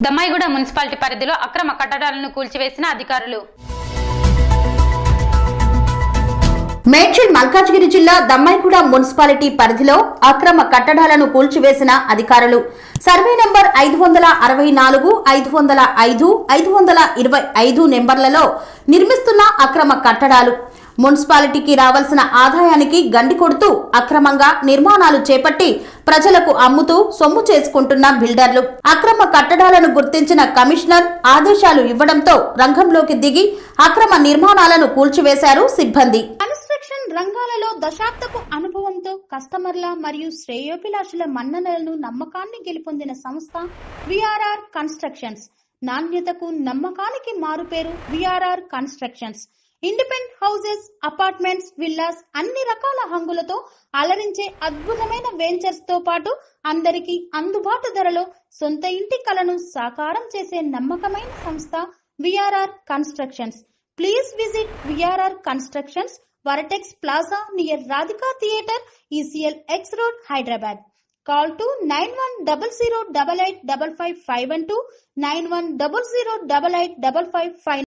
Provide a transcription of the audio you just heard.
Dammaiguda municipality పరిధిలో అక్రమ కట్టడాలను కూల్చివేసిన అధికారులు మేడ్చల్ మల్కాజ్గిరి జిల్లా దమ్మాయిగూడ మున్సిపాలిటీ పరిధిలో అక్రమ కట్టడాలను కూల్చివేసిన అధికారులు సర్వే నంబర్ ఐదు వందల అరవై నాలుగు ఐదు వందల ఐదు ఐదు వందల ఇరవై ఐదు నెంబర్లలో నిర్మిస్తున్న అక్రమ కట్టడాలు మున్సిపాలిటీకి రావాల్సిన ఆదాయానికి గండి కొడుతూ అక్రమంగా నిర్మాణాలు చేపట్టి ప్రజలకు అమ్ముతూ సొమ్ము చేసుకుంటున్న బిల్డర్లు అక్రమ కట్టడాలను గుర్తించిన కమిషనర్ ఆదేశాలు ఇవ్వడంతో రంగంలోకి దిగి అక్రమ నిర్మాణాలను కూల్చివేశారు సిబ్బంది కన్స్ట్రక్షన్ రంగాలలో దశాబ్దపు అనుభవంతో కస్టమర్ల మరియు శ్రేయోభిలాషుల మన్ననలను నమ్మకాన్ని గెలుపొందిన సంస్థ విఆర్ఆర్ కన్స్ట్రక్షన్స్ నాణ్యతకు నమ్మకానికి మారుపేరు VRR constructions independent houses apartments villas అన్ని రకాల హంగులతో అలరించే అద్భుతమైన వెంచర్స్ తో పాటు అందరికీ అందుబాటు ధరలో సొంత ఇంటి కలను సాకారం చేసే నమ్మకమైన సంస్థ VRR constructions please visit VRR constructions vertex plaza near Radhika theatre ECL X road Hyderabad call two nine one double zero double eight double five five one two nine one double zero double eight double five five